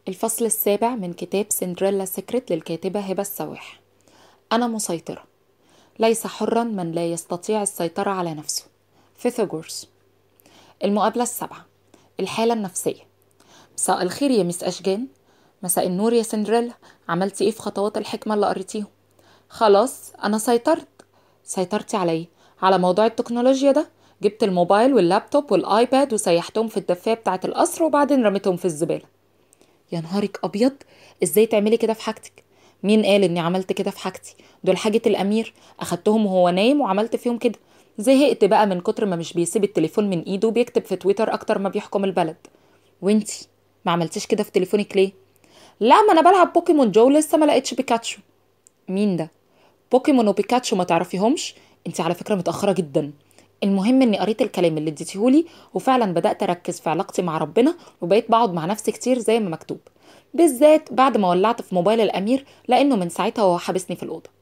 الفصل السابع من كتاب سندريلا سيكريت للكاتبة هبة السواح أنا مسيطرة ليس حرا من لا يستطيع السيطرة على نفسه فيثاغورس المقابلة السابعة الحالة النفسية مساء الخير يا مس أشجان مساء النور يا سندريلا عملتي ايه في خطوات الحكمة اللي قريتيهم خلاص أنا سيطرت سيطرتي على ايه على موضوع التكنولوجيا ده جبت الموبايل واللابتوب والايباد وسيحتهم في الدفاية بتاعة القصر وبعدين رميتهم في الزبالة يا نهارك ابيض ازاي تعملي كده في حاجتك مين قال اني عملت كده في حاجتي دول حاجة الامير اخدتهم وهو نايم وعملت فيهم كده زهقت بقى من كتر ما مش بيسيب التليفون من ايده وبيكتب في تويتر اكتر ما بيحكم البلد وانتي ما عملتيش كده في تليفونك ليه لا ما انا بلعب بوكيمون جو لسه ما لقيتش بيكاتشو مين ده بوكيمون وبيكاتشو ما تعرفيهمش انت على فكره متاخره جدا المهم اني قريت الكلام اللي اديتيهولي وفعلا بدات اركز في علاقتي مع ربنا وبقيت بقعد مع نفسي كتير زي ما مكتوب بالذات بعد ما ولعت في موبايل الامير لانه من ساعتها وهو حابسني في الاوضه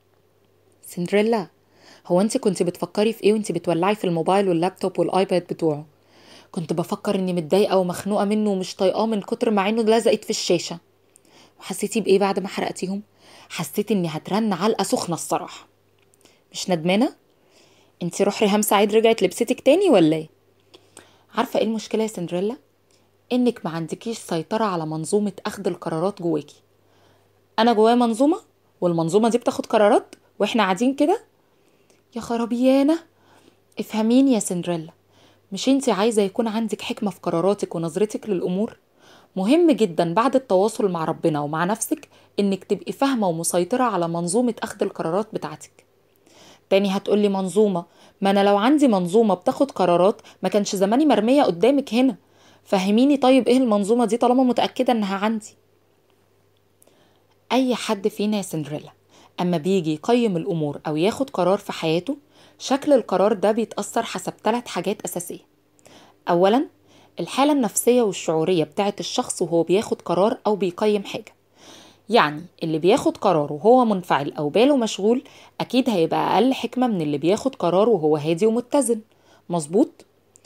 سندريلا هو انت كنت بتفكري في ايه وانت بتولعي في الموبايل واللابتوب والايباد بتوعه كنت بفكر اني متضايقه ومخنوقه منه ومش طايقاه من كتر ما عينه لزقت في الشاشه وحسيتي بايه بعد ما حرقتيهم حسيت اني هترن علقه سخنه الصراحه مش ندمانه انت روح ريهام سعيد رجعت لبستك تاني ولا ايه عارفه ايه المشكله يا سندريلا انك ما عندكيش سيطره على منظومه اخذ القرارات جواكي انا جوايا منظومه والمنظومه دي بتاخد قرارات واحنا قاعدين كده يا خرابيانه افهميني يا سندريلا مش انت عايزه يكون عندك حكمه في قراراتك ونظرتك للامور مهم جدا بعد التواصل مع ربنا ومع نفسك انك تبقي فاهمه ومسيطره على منظومه اخذ القرارات بتاعتك تاني هتقولي منظومة ما أنا لو عندي منظومة بتاخد قرارات ما كانش زماني مرمية قدامك هنا فهميني طيب ايه المنظومة دي طالما متأكدة انها عندي أي حد فينا يا سندريلا أما بيجي يقيم الأمور أو ياخد قرار في حياته شكل القرار ده بيتأثر حسب ثلاث حاجات أساسية أولا الحالة النفسية والشعورية بتاعت الشخص وهو بياخد قرار أو بيقيم حاجة يعني اللي بياخد قرار وهو منفعل أو باله مشغول أكيد هيبقى أقل حكمة من اللي بياخد قرار وهو هادي ومتزن مظبوط؟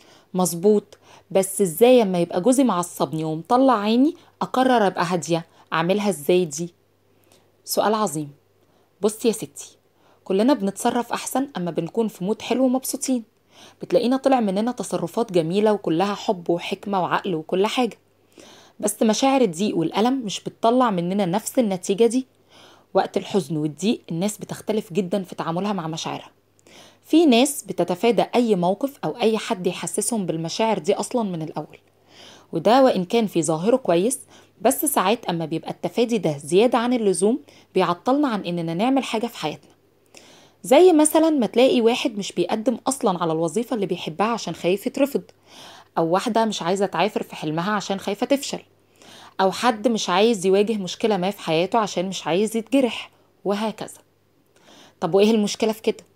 مظبوط بس ازاي اما يبقى جوزي معصبني ومطلع عيني أقرر أبقى هادية أعملها ازاي دي؟ سؤال عظيم بصي يا ستي كلنا بنتصرف أحسن أما بنكون في مود حلو ومبسوطين بتلاقينا طلع مننا تصرفات جميلة وكلها حب وحكمة وعقل وكل حاجة بس مشاعر الضيق والألم مش بتطلع مننا نفس النتيجة دي وقت الحزن والضيق الناس بتختلف جدا في تعاملها مع مشاعرها في ناس بتتفادى أي موقف أو أي حد يحسسهم بالمشاعر دي أصلا من الأول وده وإن كان في ظاهره كويس بس ساعات أما بيبقى التفادي ده زيادة عن اللزوم بيعطلنا عن إننا نعمل حاجة في حياتنا زي مثلا ما تلاقي واحد مش بيقدم أصلا على الوظيفة اللي بيحبها عشان خايف يترفض أو واحدة مش عايزة تعافر في حلمها عشان خايفة تفشل أو حد مش عايز يواجه مشكلة ما في حياته عشان مش عايز يتجرح وهكذا طب وإيه المشكلة في كده؟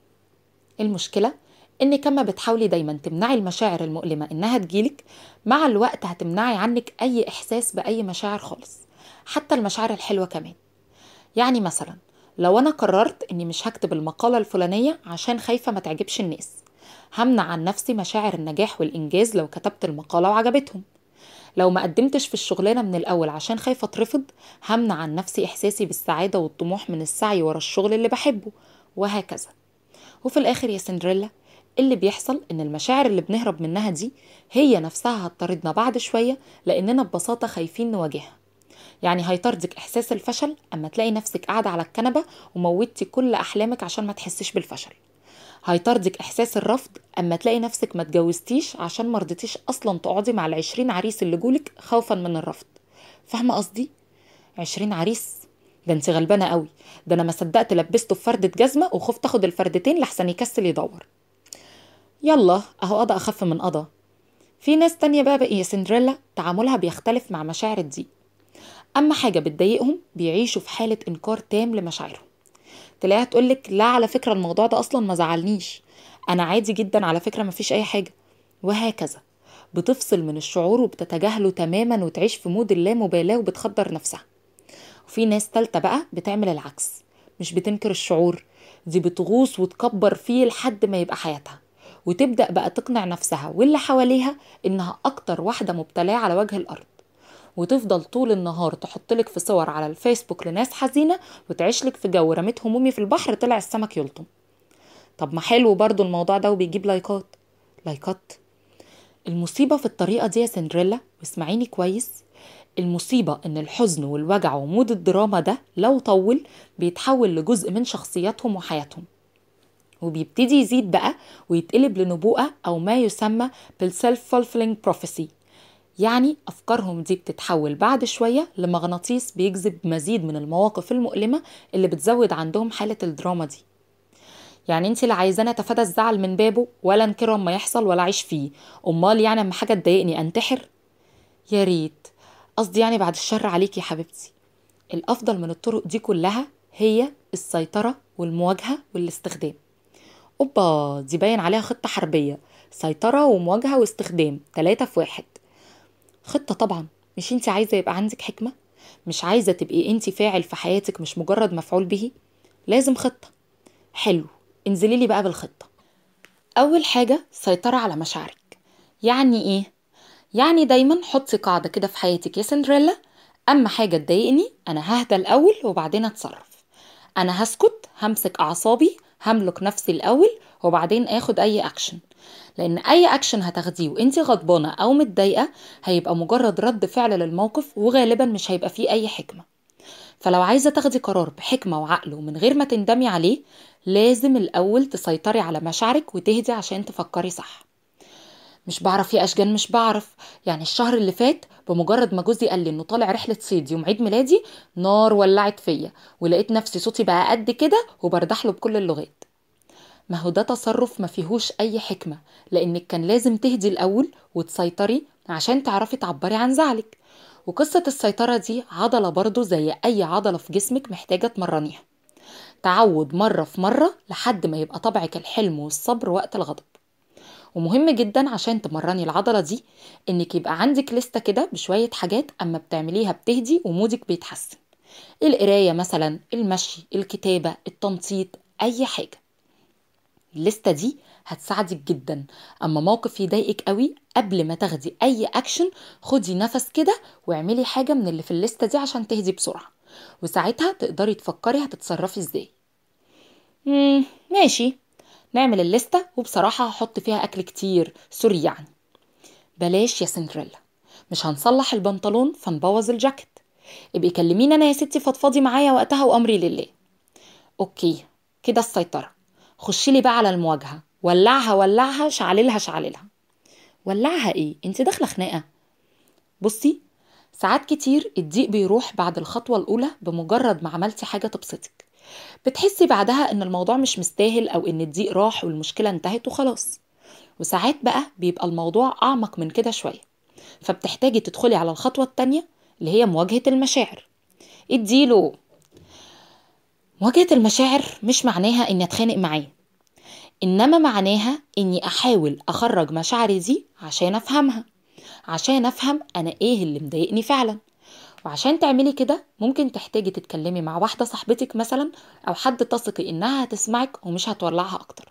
المشكلة إنك أما بتحاولي دايما تمنعي المشاعر المؤلمة إنها تجيلك مع الوقت هتمنعي عنك أي إحساس بأي مشاعر خالص حتى المشاعر الحلوة كمان يعني مثلا لو أنا قررت إني مش هكتب المقالة الفلانية عشان خايفة ما تعجبش الناس همنع عن نفسي مشاعر النجاح والإنجاز لو كتبت المقالة وعجبتهم لو ما قدمتش في الشغلانة من الأول عشان خايفة اترفض همنع عن نفسي إحساسي بالسعادة والطموح من السعي ورا الشغل اللي بحبه وهكذا وفي الآخر يا سندريلا اللي بيحصل إن المشاعر اللي بنهرب منها دي هي نفسها هتطاردنا بعد شوية لأننا ببساطة خايفين نواجهها يعني هيطاردك إحساس الفشل أما تلاقي نفسك قاعدة على الكنبة وموتي كل أحلامك عشان ما تحسيش بالفشل هيطاردك إحساس الرفض أما تلاقي نفسك ما تجوزتيش عشان مرضتيش أصلا تقعدي مع العشرين عريس اللي جولك خوفا من الرفض فاهمة قصدي؟ عشرين عريس ده انت غلبانة قوي ده أنا ما صدقت لبسته في فردة جزمة وخفت أخد الفردتين لحسن يكسل يدور يلا أهو قضى أخف من قضى في ناس تانية بقى بقى يا سندريلا تعاملها بيختلف مع مشاعر الضيق أما حاجة بتضايقهم بيعيشوا في حالة إنكار تام لمشاعرهم تلاقيها تقولك لا على فكرة الموضوع ده أصلا ما زعلنيش أنا عادي جدا على فكرة مفيش أي حاجة وهكذا بتفصل من الشعور وبتتجاهله تماما وتعيش في مود اللامبالاة وبتخدر نفسها وفي ناس تالتة بقى بتعمل العكس مش بتنكر الشعور دي بتغوص وتكبر فيه لحد ما يبقى حياتها وتبدأ بقى تقنع نفسها واللي حواليها إنها أكتر واحدة مبتلاة على وجه الأرض وتفضل طول النهار تحطلك في صور على الفيسبوك لناس حزينة وتعيشلك في جو رميت همومي في البحر طلع السمك يلطم طب ما حلو برضو الموضوع ده وبيجيب لايكات لايكات المصيبة في الطريقة دي يا سندريلا واسمعيني كويس المصيبة إن الحزن والوجع ومود الدراما ده لو طول بيتحول لجزء من شخصياتهم وحياتهم وبيبتدي يزيد بقى ويتقلب لنبوءة أو ما يسمى بالسيلف fulfilling prophecy يعني أفكارهم دي بتتحول بعد شوية لمغناطيس بيجذب مزيد من المواقف المؤلمة اللي بتزود عندهم حالة الدراما دي يعني انت لا عايزاني اتفادى الزعل من بابه ولا انكره اما يحصل ولا اعيش فيه امال يعني اما حاجه تضايقني انتحر يا ريت قصدي يعني بعد الشر عليك يا حبيبتي الافضل من الطرق دي كلها هي السيطره والمواجهه والاستخدام اوبا دي باين عليها خطه حربيه سيطره ومواجهه واستخدام ثلاثة في واحد خطه طبعا مش انت عايزه يبقى عندك حكمه مش عايزه تبقي انت فاعل في حياتك مش مجرد مفعول به لازم خطه حلو انزلي لي بقى بالخطة أول حاجة سيطرة على مشاعرك يعني إيه؟ يعني دايما حطي قاعدة كده في حياتك يا سندريلا أما حاجة تضايقني أنا ههدى الأول وبعدين أتصرف أنا هسكت همسك أعصابي هملك نفسي الأول وبعدين آخد أي أكشن لأن أي أكشن هتاخديه وإنتي غضبانة أو متضايقة هيبقى مجرد رد فعل للموقف وغالبا مش هيبقى فيه أي حكمة فلو عايزة تاخدي قرار بحكمة وعقل ومن غير ما تندمي عليه لازم الأول تسيطري على مشاعرك وتهدي عشان تفكري صح مش بعرف يا أشجان مش بعرف يعني الشهر اللي فات بمجرد ما جوزي قال لي انه طالع رحلة صيد يوم عيد ميلادي نار ولعت فيا ولقيت نفسي صوتي بقى قد كده وبردح له بكل اللغات ما هو ده تصرف ما فيهوش أي حكمة لأنك كان لازم تهدي الأول وتسيطري عشان تعرفي تعبري عن زعلك وقصة السيطرة دي عضلة برضو زي أي عضلة في جسمك محتاجة تمرنيها تعود مرة في مرة لحد ما يبقى طبعك الحلم والصبر وقت الغضب ومهم جدا عشان تمرني العضلة دي انك يبقى عندك لستة كده بشوية حاجات اما بتعمليها بتهدي ومودك بيتحسن القراية مثلا المشي الكتابة التنطيط اي حاجة الليستة دي هتساعدك جدا اما موقف يضايقك قوي قبل ما تاخدي اي اكشن خدي نفس كده واعملي حاجة من اللي في الليستة دي عشان تهدي بسرعة وساعتها تقدري تفكري هتتصرفي ازاي مم ماشي نعمل الليستة وبصراحة هحط فيها أكل كتير سوري يعني بلاش يا سندريلا مش هنصلح البنطلون فنبوظ الجاكيت ابقي كلميني أنا يا ستي فضفضي معايا وقتها وأمري لله أوكي كده السيطرة خشيلي بقى على المواجهة ولعها ولعها شعللها شعللها ولعها ايه انت داخلة خناقة بصي ساعات كتير الضيق بيروح بعد الخطوة الأولى بمجرد ما عملتي حاجة تبسطك بتحسي بعدها ان الموضوع مش مستاهل او ان الضيق راح والمشكلة انتهت وخلاص وساعات بقى بيبقى الموضوع أعمق من كده شوية فبتحتاجي تدخلي على الخطوة التانية اللي هي مواجهة المشاعر اديله مواجهة المشاعر مش معناها اني اتخانق معاه انما معناها اني احاول اخرج مشاعري دي عشان افهمها عشان افهم انا ايه اللي مضايقني فعلا وعشان تعملي كده ممكن تحتاجي تتكلمي مع واحدة صاحبتك مثلا او حد تثقي انها هتسمعك ومش هتولعها اكتر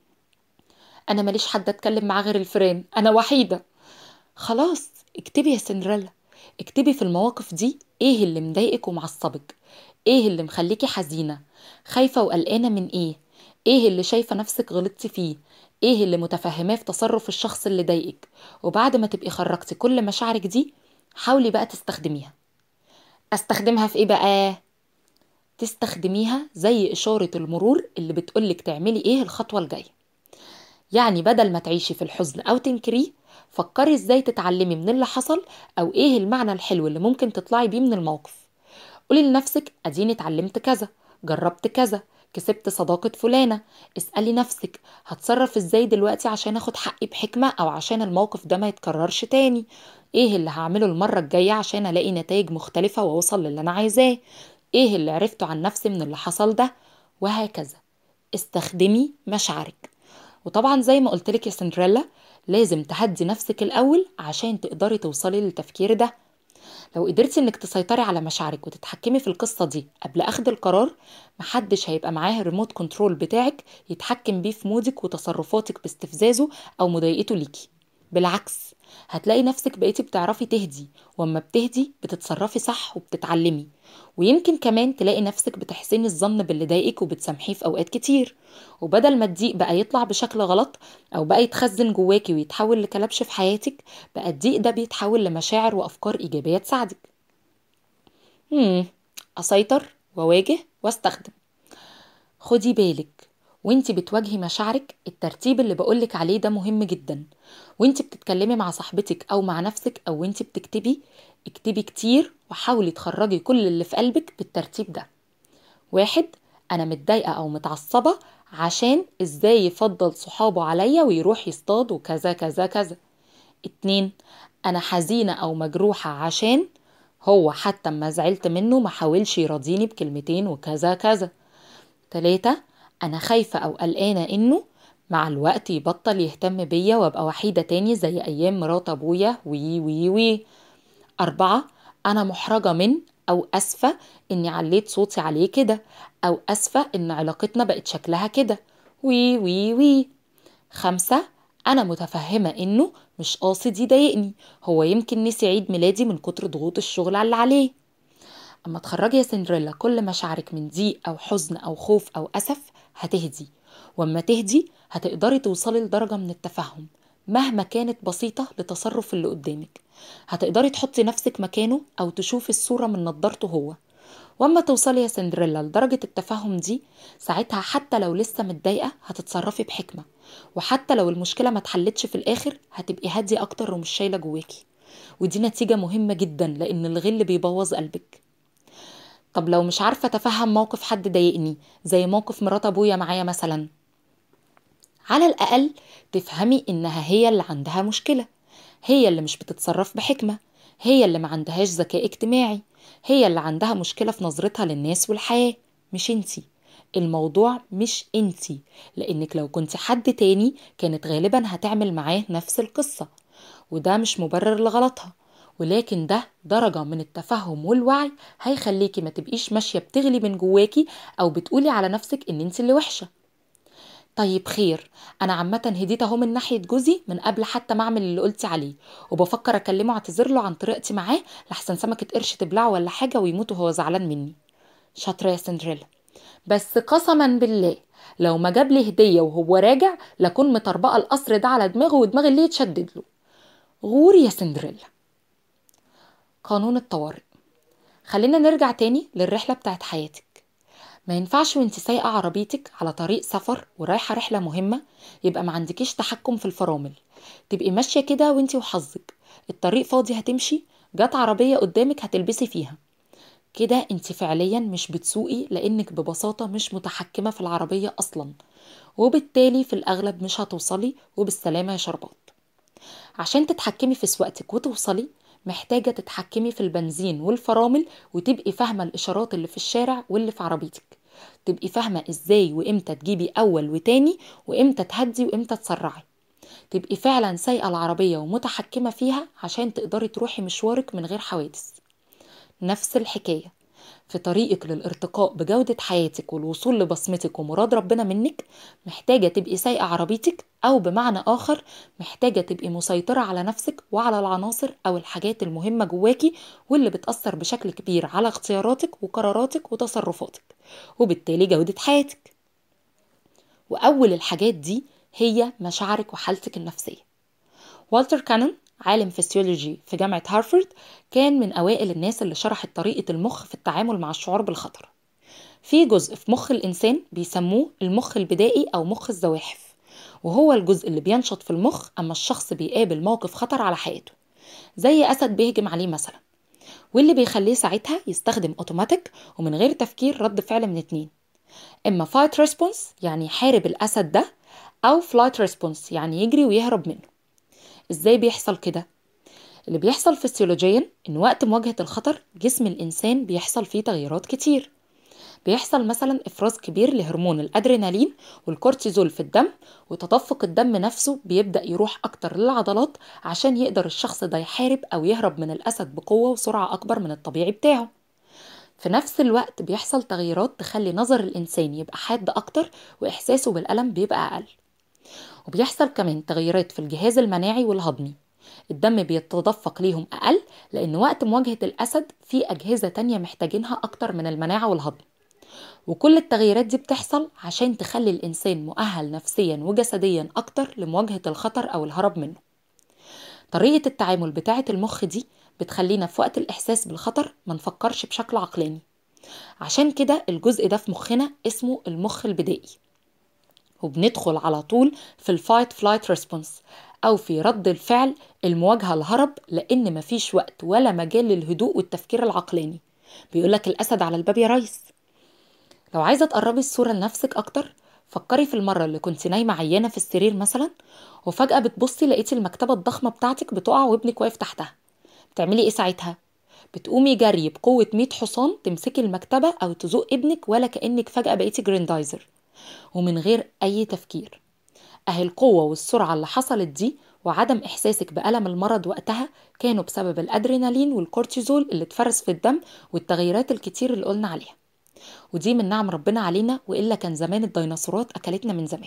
انا ماليش حد اتكلم معاه غير الفران انا وحيدة خلاص اكتبي يا سندريلا اكتبي في المواقف دي ايه اللي مضايقك ومعصبك ايه اللي مخليكي حزينة خايفة وقلقانة من ايه ايه اللي شايفة نفسك غلطتي فيه ايه اللي متفهماه في تصرف الشخص اللي ضايقك وبعد ما تبقي خرجتي كل مشاعرك دي حاولي بقى تستخدميها استخدمها في ايه بقى تستخدميها زي اشارة المرور اللي بتقولك تعملي ايه الخطوة الجاية يعني بدل ما تعيشي في الحزن او تنكريه فكري ازاي تتعلمي من اللي حصل او ايه المعنى الحلو اللي ممكن تطلعي بيه من الموقف قولي لنفسك اديني اتعلمت كذا جربت كذا كسبت صداقة فلانة اسألي نفسك هتصرف ازاي دلوقتي عشان اخد حقي بحكمة او عشان الموقف ده ما يتكررش تاني ايه اللي هعمله المرة الجاية عشان الاقي نتائج مختلفة واوصل للي انا عايزاه ايه اللي عرفته عن نفسي من اللي حصل ده وهكذا استخدمي مشاعرك وطبعا زي ما قلتلك يا سندريلا لازم تهدي نفسك الأول عشان تقدري توصلي للتفكير ده لو قدرتي انك تسيطري على مشاعرك وتتحكمي في القصة دي قبل اخذ القرار محدش هيبقى معاه الريموت كنترول بتاعك يتحكم بيه في مودك وتصرفاتك باستفزازه او مضايقته ليكي بالعكس هتلاقي نفسك بقيتي بتعرفي تهدي واما بتهدي بتتصرفي صح وبتتعلمي ويمكن كمان تلاقي نفسك بتحسني الظن باللي ضايقك وبتسامحيه في اوقات كتير وبدل ما الضيق بقى يطلع بشكل غلط او بقى يتخزن جواكي ويتحول لكلبش في حياتك بقى الضيق ده بيتحول لمشاعر وافكار ايجابيه تساعدك مم. اسيطر واواجه واستخدم خدي بالك وانت بتواجهي مشاعرك الترتيب اللي بقولك عليه ده مهم جدا وانت بتتكلمي مع صاحبتك او مع نفسك او وانت بتكتبي اكتبي كتير وحاولي تخرجي كل اللي في قلبك بالترتيب ده واحد انا متضايقه او متعصبه عشان ازاي يفضل صحابه عليا ويروح يصطاد وكذا كذا كذا اتنين انا حزينه او مجروحه عشان هو حتى ما زعلت منه ما حاولش يراضيني بكلمتين وكذا كذا تلاتة أنا خايفة أو قلقانة إنه مع الوقت يبطل يهتم بيا وابقى وحيدة تاني زي أيام مرات أبويا وي وي وي أربعة أنا محرجة من أو أسفة إني عليت صوتي عليه كده أو أسفة إن علاقتنا بقت شكلها كده وي وي وي خمسة أنا متفهمة إنه مش قاصد يضايقني هو يمكن نسي عيد ميلادي من كتر ضغوط الشغل اللي عليه أما تخرجي يا سندريلا كل مشاعرك من ضيق أو حزن أو خوف أو أسف هتهدي واما تهدي هتقدري توصلي لدرجة من التفهم مهما كانت بسيطة لتصرف اللي قدامك هتقدري تحطي نفسك مكانه أو تشوفي الصورة من نضارته هو واما توصلي يا سندريلا لدرجة التفهم دي ساعتها حتى لو لسه متضايقة هتتصرفي بحكمة وحتى لو المشكلة ما اتحلتش في الآخر هتبقي هادية أكتر ومش شايلة جواكي ودي نتيجة مهمة جدا لأن الغل بيبوظ قلبك طب لو مش عارفة أتفهم موقف حد ضايقني زي موقف مرات أبويا معايا مثلا على الأقل تفهمي إنها هي اللي عندها مشكلة هي اللي مش بتتصرف بحكمة هي اللي ما عندهاش ذكاء اجتماعي هي اللي عندها مشكلة في نظرتها للناس والحياة مش انتي الموضوع مش انتي لانك لو كنت حد تاني كانت غالبا هتعمل معاه نفس القصة وده مش مبرر لغلطها ولكن ده درجة من التفهم والوعي هيخليكي ما تبقيش ماشية بتغلي من جواكي او بتقولي على نفسك ان انت اللي وحشة طيب خير انا عامه هديت اهو من ناحيه جوزي من قبل حتى ما اعمل اللي قلتي عليه وبفكر اكلمه اعتذر له عن طريقتي معاه لحسن سمكه قرش تبلعه ولا حاجه ويموت وهو زعلان مني شاطره يا سندريلا بس قسما بالله لو ما جاب لي هديه وهو راجع لكون مطربقه القصر ده على دماغه ودماغ اللي يتشدد له غوري يا سندريلا قانون الطوارئ خلينا نرجع تاني للرحله بتاعت حياتك ما ينفعش وانت سايقة عربيتك على طريق سفر ورايحة رحلة مهمة يبقى ما عندكيش تحكم في الفرامل تبقي ماشية كده وانت وحظك الطريق فاضي هتمشي جت عربية قدامك هتلبسي فيها كده انت فعليا مش بتسوقي لانك ببساطة مش متحكمة في العربية اصلا وبالتالي في الاغلب مش هتوصلي وبالسلامة يا شربات عشان تتحكمي في سواقتك وتوصلي محتاجة تتحكمي في البنزين والفرامل وتبقي فاهمة الإشارات اللي في الشارع واللي في عربيتك تبقي فاهمة إزاي وإمتى تجيبي أول وتاني وإمتى تهدي وإمتى تسرعي تبقي فعلا سايقة العربية ومتحكمة فيها عشان تقدري تروحي مشوارك من غير حوادث نفس الحكاية في طريقك للارتقاء بجودة حياتك والوصول لبصمتك ومراد ربنا منك محتاجة تبقي سايقة عربيتك أو بمعنى آخر محتاجة تبقي مسيطرة على نفسك وعلى العناصر أو الحاجات المهمة جواكي واللي بتأثر بشكل كبير على اختياراتك وقراراتك وتصرفاتك وبالتالي جودة حياتك وأول الحاجات دي هي مشاعرك وحالتك النفسية والتر كانون عالم فسيولوجي في جامعة هارفارد كان من أوائل الناس اللي شرحت طريقة المخ في التعامل مع الشعور بالخطر في جزء في مخ الإنسان بيسموه المخ البدائي أو مخ الزواحف وهو الجزء اللي بينشط في المخ أما الشخص بيقابل موقف خطر على حياته زي أسد بيهجم عليه مثلا واللي بيخليه ساعتها يستخدم اوتوماتيك ومن غير تفكير رد فعل من اتنين اما فايت ريسبونس يعني يحارب الاسد ده او فلايت ريسبونس يعني يجري ويهرب منه ازاي بيحصل كده اللي بيحصل فسيولوجيا ان وقت مواجهة الخطر جسم الانسان بيحصل فيه تغيرات كتير بيحصل مثلا افراز كبير لهرمون الادرينالين والكورتيزول في الدم وتدفق الدم نفسه بيبدا يروح اكتر للعضلات عشان يقدر الشخص ده يحارب او يهرب من الاسد بقوه وسرعه اكبر من الطبيعي بتاعه في نفس الوقت بيحصل تغييرات تخلي نظر الانسان يبقى حاد اكتر واحساسه بالالم بيبقى اقل وبيحصل كمان تغيرات في الجهاز المناعي والهضمي الدم بيتدفق ليهم أقل لأن وقت مواجهة الأسد في أجهزة تانية محتاجينها أكتر من المناعة والهضم وكل التغييرات دي بتحصل عشان تخلي الإنسان مؤهل نفسيا وجسديا أكتر لمواجهة الخطر أو الهرب منه طريقة التعامل بتاعة المخ دي بتخلينا في وقت الإحساس بالخطر ما نفكرش بشكل عقلاني عشان كده الجزء ده في مخنا اسمه المخ البدائي وبندخل على طول في الفايت فلايت ريسبونس أو في رد الفعل المواجهة الهرب لأن مفيش وقت ولا مجال للهدوء والتفكير العقلاني بيقولك الأسد على الباب يا ريس لو عايزة تقربي الصورة لنفسك أكتر فكري في المرة اللي كنت نايمة عيانة في السرير مثلا وفجأة بتبصي لقيتي المكتبة الضخمة بتاعتك بتقع وابنك واقف تحتها بتعملي ايه ساعتها؟ بتقومي جري بقوة 100 حصان تمسكي المكتبة أو تزق ابنك ولا كأنك فجأة بقيتي جريندايزر ومن غير أي تفكير أهي القوة والسرعة اللي حصلت دي وعدم إحساسك بألم المرض وقتها كانوا بسبب الأدرينالين والكورتيزول اللي اتفرز في الدم والتغيرات الكتير اللي قلنا عليها ودي من نعم ربنا علينا وإلا كان زمان الديناصورات أكلتنا من زمان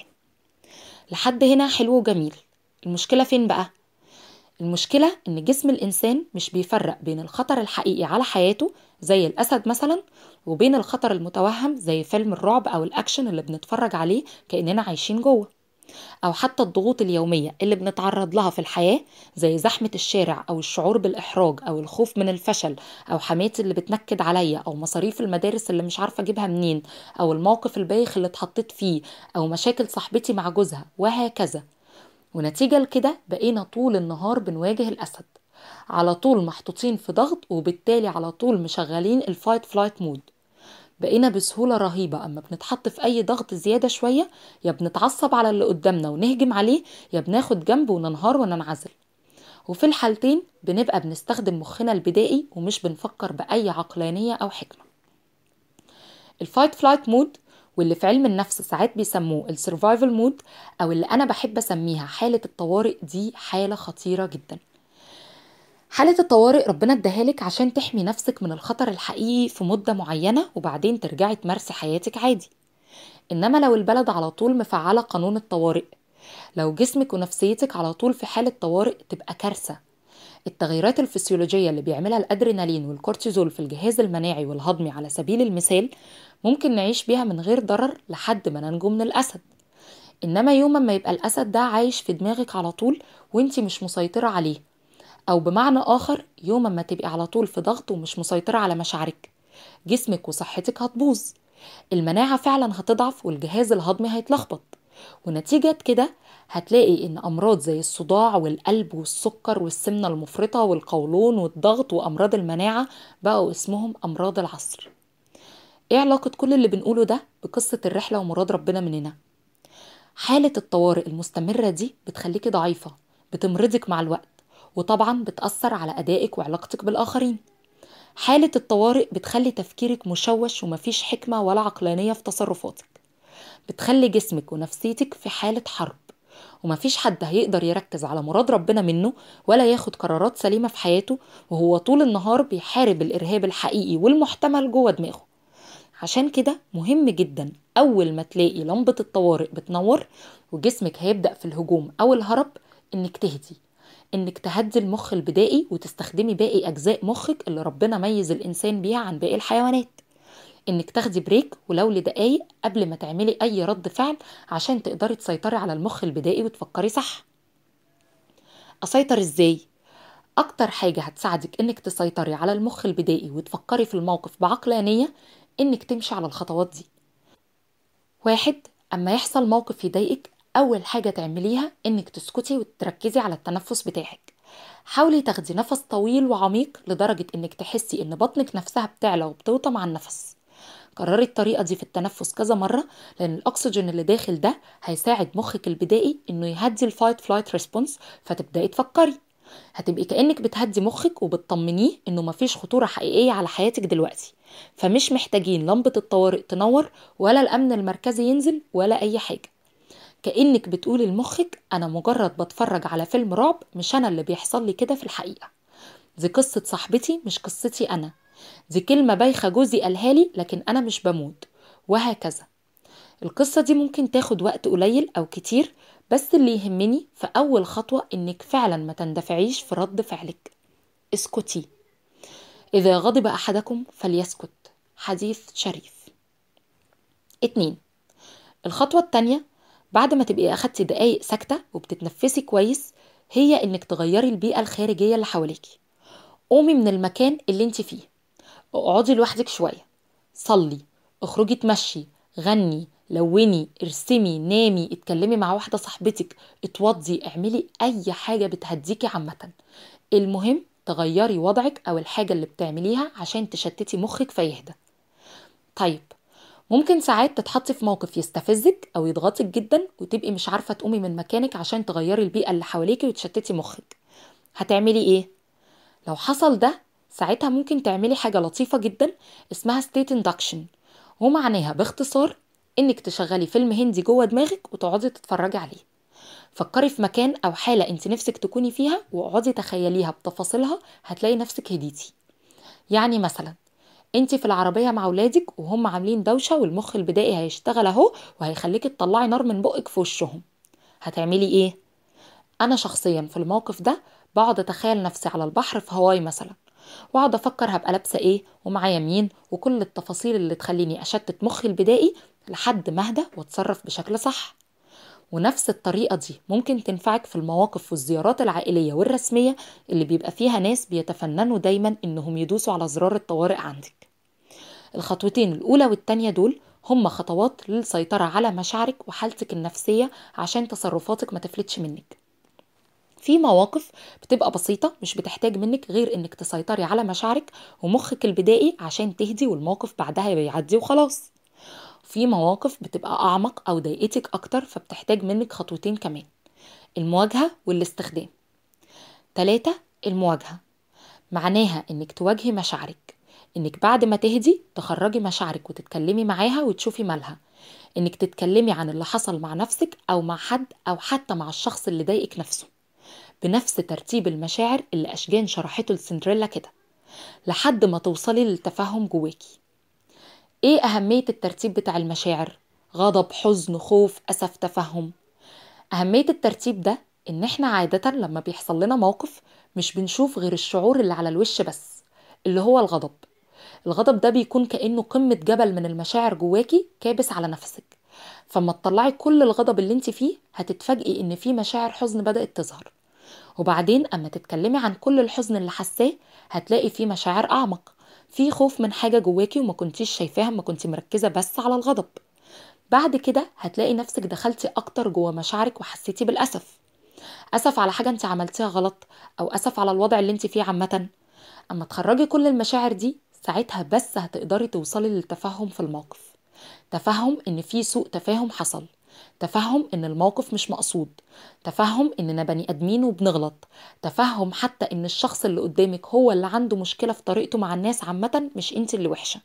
لحد هنا حلو وجميل المشكلة فين بقى؟ المشكلة إن جسم الإنسان مش بيفرق بين الخطر الحقيقي على حياته زي الأسد مثلا وبين الخطر المتوهم زي فيلم الرعب أو الأكشن اللي بنتفرج عليه كأننا عايشين جوه أو حتى الضغوط اليومية اللي بنتعرض لها في الحياة زي زحمة الشارع أو الشعور بالإحراج أو الخوف من الفشل أو حماتي اللي بتنكد عليا أو مصاريف المدارس اللي مش عارفة أجيبها منين أو الموقف البايخ اللي اتحطيت فيه أو مشاكل صاحبتي مع جوزها وهكذا ونتيجة لكده بقينا طول النهار بنواجه الأسد على طول محطوطين في ضغط وبالتالي على طول مشغلين الفايت فلايت مود بقينا بسهولة رهيبة أما بنتحط في أي ضغط زيادة شوية يا بنتعصب على اللي قدامنا ونهجم عليه يا بناخد جنب وننهار وننعزل وفي الحالتين بنبقى بنستخدم مخنا البدائي ومش بنفكر بأي عقلانية أو حكمة الفايت فلايت مود واللي في علم النفس ساعات بيسموه السرفايفل مود او اللي انا بحب اسميها حاله الطوارئ دي حاله خطيره جدا حالة الطوارئ ربنا اداهالك عشان تحمي نفسك من الخطر الحقيقي في مدة معينة وبعدين ترجعي تمارسي حياتك عادي إنما لو البلد على طول مفعلة قانون الطوارئ لو جسمك ونفسيتك على طول في حالة طوارئ تبقى كارثة التغيرات الفسيولوجية اللي بيعملها الأدرينالين والكورتيزول في الجهاز المناعي والهضمي على سبيل المثال ممكن نعيش بيها من غير ضرر لحد ما ننجو من الأسد إنما يوم ما يبقى الأسد ده عايش في دماغك على طول وانتي مش مسيطرة عليه أو بمعنى آخر يوم ما تبقي على طول في ضغط ومش مسيطرة على مشاعرك جسمك وصحتك هتبوظ المناعة فعلا هتضعف والجهاز الهضمي هيتلخبط ونتيجة كده هتلاقي ان امراض زي الصداع والقلب والسكر والسمنة المفرطة والقولون والضغط وامراض المناعة بقوا اسمهم امراض العصر ايه علاقة كل اللي بنقوله ده بقصة الرحلة ومراد ربنا مننا حالة الطوارئ المستمرة دي بتخليكي ضعيفة بتمرضك مع الوقت وطبعا بتأثر على أدائك وعلاقتك بالآخرين حالة الطوارئ بتخلي تفكيرك مشوش ومفيش حكمة ولا عقلانية في تصرفاتك بتخلي جسمك ونفسيتك في حالة حرب ومفيش حد هيقدر يركز على مراد ربنا منه ولا ياخد قرارات سليمة في حياته وهو طول النهار بيحارب الإرهاب الحقيقي والمحتمل جوه دماغه عشان كده مهم جدا أول ما تلاقي لمبة الطوارئ بتنور وجسمك هيبدأ في الهجوم أو الهرب إنك تهدي إنك تهدي المخ البدائي وتستخدمي باقي أجزاء مخك اللي ربنا ميز الإنسان بيها عن باقي الحيوانات إنك تاخدي بريك ولو لدقايق قبل ما تعملي أي رد فعل عشان تقدري تسيطري على المخ البدائي وتفكري صح أسيطر إزاي؟ أكتر حاجة هتساعدك إنك تسيطري على المخ البدائي وتفكري في الموقف بعقلانية إنك تمشي على الخطوات دي واحد أما يحصل موقف يضايقك أول حاجة تعمليها إنك تسكتي وتركزي على التنفس بتاعك حاولي تاخدي نفس طويل وعميق لدرجة إنك تحسي إن بطنك نفسها بتعلى وبتوطى مع النفس كرري الطريقة دي في التنفس كذا مرة لأن الأكسجين اللي داخل ده هيساعد مخك البدائي إنه يهدي الفايت فلايت ريسبونس فتبدأي تفكري هتبقي كأنك بتهدي مخك وبتطمنيه إنه مفيش خطورة حقيقية على حياتك دلوقتي فمش محتاجين لمبة الطوارئ تنور ولا الأمن المركزي ينزل ولا أي حاجة كأنك بتقولي لمخك أنا مجرد بتفرج على فيلم رعب مش أنا اللي بيحصل لي كده في الحقيقة دي قصة صاحبتي مش قصتي أنا دي كلمة بايخة جوزي قالها لي لكن أنا مش بموت وهكذا القصة دي ممكن تاخد وقت قليل أو كتير بس اللي يهمني في أول خطوة إنك فعلا ما تندفعيش في رد فعلك اسكتي إذا غضب أحدكم فليسكت حديث شريف اتنين الخطوة التانية بعد ما تبقي أخدتي دقايق ساكتة وبتتنفسي كويس هي إنك تغيري البيئة الخارجية اللي حواليكي قومي من المكان اللي انت فيه اقعدي لوحدك شوية صلي اخرجي تمشي غني لوني ارسمي نامي اتكلمي مع واحدة صاحبتك اتوضي اعملي اي حاجة بتهديكي عامة المهم تغيري وضعك او الحاجة اللي بتعمليها عشان تشتتي مخك فيهدى طيب ممكن ساعات تتحطي في موقف يستفزك او يضغطك جدا وتبقي مش عارفة تقومي من مكانك عشان تغيري البيئة اللي حواليكي وتشتتي مخك هتعملي ايه لو حصل ده ساعتها ممكن تعملي حاجة لطيفة جدا اسمها state induction ومعناها باختصار انك تشغلي فيلم هندي جوه دماغك وتقعدي تتفرجي عليه فكري في مكان او حالة انت نفسك تكوني فيها واقعدي تخيليها بتفاصيلها هتلاقي نفسك هديتي يعني مثلا انت في العربية مع ولادك وهم عاملين دوشة والمخ البدائي هيشتغل اهو وهيخليكي تطلعي نار من بقك في وشهم هتعملي ايه انا شخصيا في الموقف ده بقعد اتخيل نفسي على البحر في هواي مثلا واقعد افكر هبقى لابسه ايه ومعايا مين وكل التفاصيل اللي تخليني اشتت مخي البدائي لحد ما اهدى واتصرف بشكل صح ونفس الطريقة دي ممكن تنفعك في المواقف والزيارات العائلية والرسمية اللي بيبقى فيها ناس بيتفننوا دايما انهم يدوسوا على زرار الطوارئ عندك الخطوتين الأولى والتانية دول هم خطوات للسيطرة على مشاعرك وحالتك النفسية عشان تصرفاتك ما تفلتش منك في مواقف بتبقى بسيطة مش بتحتاج منك غير انك تسيطري على مشاعرك ومخك البدائي عشان تهدي والموقف بعدها بيعدي وخلاص في مواقف بتبقى أعمق أو ضايقتك أكتر فبتحتاج منك خطوتين كمان المواجهة والاستخدام تلاتة المواجهة معناها انك تواجهي مشاعرك انك بعد ما تهدي تخرجي مشاعرك وتتكلمي معاها وتشوفي مالها انك تتكلمي عن اللي حصل مع نفسك او مع حد او حتى مع الشخص اللي ضايقك نفسه بنفس ترتيب المشاعر اللي أشجان شرحته لسندريلا كده لحد ما توصلي للتفهم جواكي ايه أهمية الترتيب بتاع المشاعر؟ غضب حزن خوف أسف تفهم أهمية الترتيب ده إن إحنا عادة لما بيحصل لنا موقف مش بنشوف غير الشعور اللي على الوش بس اللي هو الغضب الغضب ده بيكون كأنه قمة جبل من المشاعر جواكي كابس على نفسك فما تطلعي كل الغضب اللي انت فيه هتتفاجئي ان في مشاعر حزن بدأت تظهر وبعدين اما تتكلمي عن كل الحزن اللي حاساه هتلاقي فيه مشاعر اعمق في خوف من حاجة جواكي وما كنتيش شايفاها ما كنتي مركزة بس على الغضب بعد كده هتلاقي نفسك دخلتي اكتر جوه مشاعرك وحسيتي بالاسف اسف على حاجة انت عملتيها غلط او اسف على الوضع اللي انت فيه عامة اما تخرجي كل المشاعر دي ساعتها بس هتقدري توصلي للتفهم في الموقف تفهم ان في سوء تفاهم حصل تفهم ان الموقف مش مقصود تفهم اننا بني ادمين وبنغلط تفهم حتى ان الشخص اللي قدامك هو اللي عنده مشكله في طريقته مع الناس عامه مش انت اللي وحشه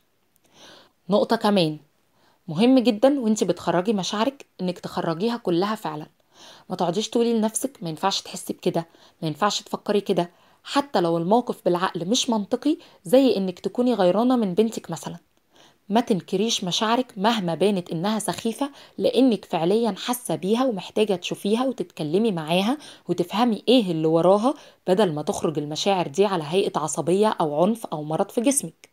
نقطه كمان مهم جدا وانت بتخرجي مشاعرك انك تخرجيها كلها فعلا ما تقعديش تقولي لنفسك ما ينفعش تحسي بكده ما ينفعش تفكري كده حتى لو الموقف بالعقل مش منطقي زي انك تكوني غيرانه من بنتك مثلا ما تنكريش مشاعرك مهما بانت انها سخيفة لانك فعليا حاسة بيها ومحتاجة تشوفيها وتتكلمي معاها وتفهمي ايه اللي وراها بدل ما تخرج المشاعر دي على هيئة عصبية او عنف او مرض في جسمك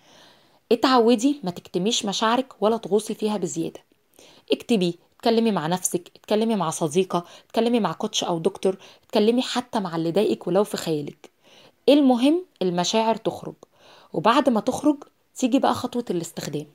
اتعودي ما تكتميش مشاعرك ولا تغوصي فيها بزيادة اكتبي اتكلمي مع نفسك اتكلمي مع صديقة اتكلمي مع كوتش او دكتور اتكلمي حتى مع اللي ضايقك ولو في خيالك المهم المشاعر تخرج وبعد ما تخرج تيجي بقى خطوة الاستخدام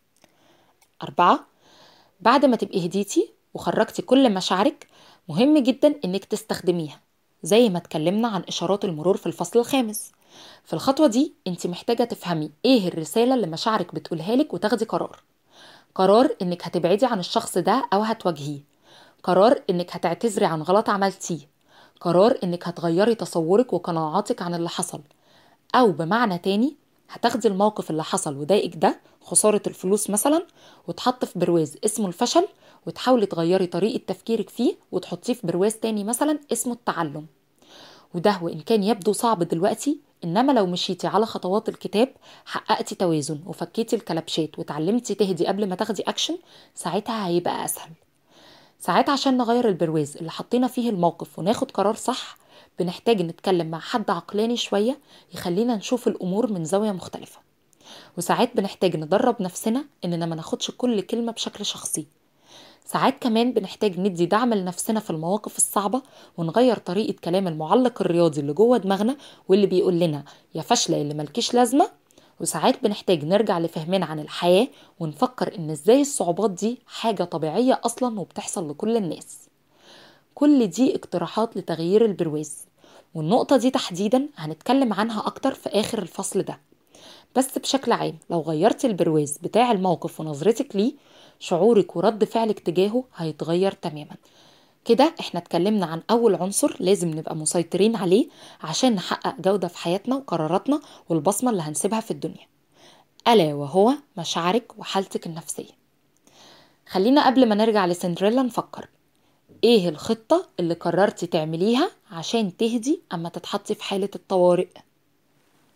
أربعة بعد ما تبقي هديتي وخرجتي كل مشاعرك مهم جدا انك تستخدميها زي ما اتكلمنا عن اشارات المرور في الفصل الخامس في الخطوة دي انت محتاجة تفهمي ايه الرسالة اللي مشاعرك بتقولها لك وتاخدي قرار قرار انك هتبعدي عن الشخص ده او هتواجهيه قرار انك هتعتذري عن غلط عملتيه قرار انك هتغيري تصورك وقناعاتك عن اللي حصل او بمعنى تاني هتاخدي الموقف اللي حصل وضايقك ده خسارة الفلوس مثلا وتحط في برواز اسمه الفشل وتحاولي تغيري طريقة تفكيرك فيه وتحطيه في برواز تاني مثلا اسمه التعلم وده وإن كان يبدو صعب دلوقتي إنما لو مشيتي على خطوات الكتاب حققتي توازن وفكيتي الكلبشات وتعلمتي تهدي قبل ما تاخدي أكشن ساعتها هيبقى أسهل ساعات عشان نغير البرواز اللي حطينا فيه الموقف وناخد قرار صح بنحتاج نتكلم مع حد عقلاني شوية يخلينا نشوف الأمور من زاوية مختلفة وساعات بنحتاج ندرب نفسنا إننا ما ناخدش كل كلمة بشكل شخصي ساعات كمان بنحتاج ندي دعم لنفسنا في المواقف الصعبة ونغير طريقة كلام المعلق الرياضي اللي جوه دماغنا واللي بيقول لنا يا فاشلة اللي ملكيش لازمة وساعات بنحتاج نرجع لفهمنا عن الحياة ونفكر إن إزاي الصعوبات دي حاجة طبيعية أصلا وبتحصل لكل الناس كل دي اقتراحات لتغيير البرواز والنقطة دي تحديدا هنتكلم عنها أكتر في آخر الفصل ده بس بشكل عام لو غيرت البرواز بتاع الموقف ونظرتك ليه شعورك ورد فعلك تجاهه هيتغير تماما كده احنا اتكلمنا عن اول عنصر لازم نبقى مسيطرين عليه عشان نحقق جودة في حياتنا وقراراتنا والبصمة اللي هنسيبها في الدنيا ألا وهو مشاعرك وحالتك النفسية خلينا قبل ما نرجع لسندريلا نفكر ايه الخطة اللي قررتي تعمليها عشان تهدي اما تتحطي في حالة الطوارئ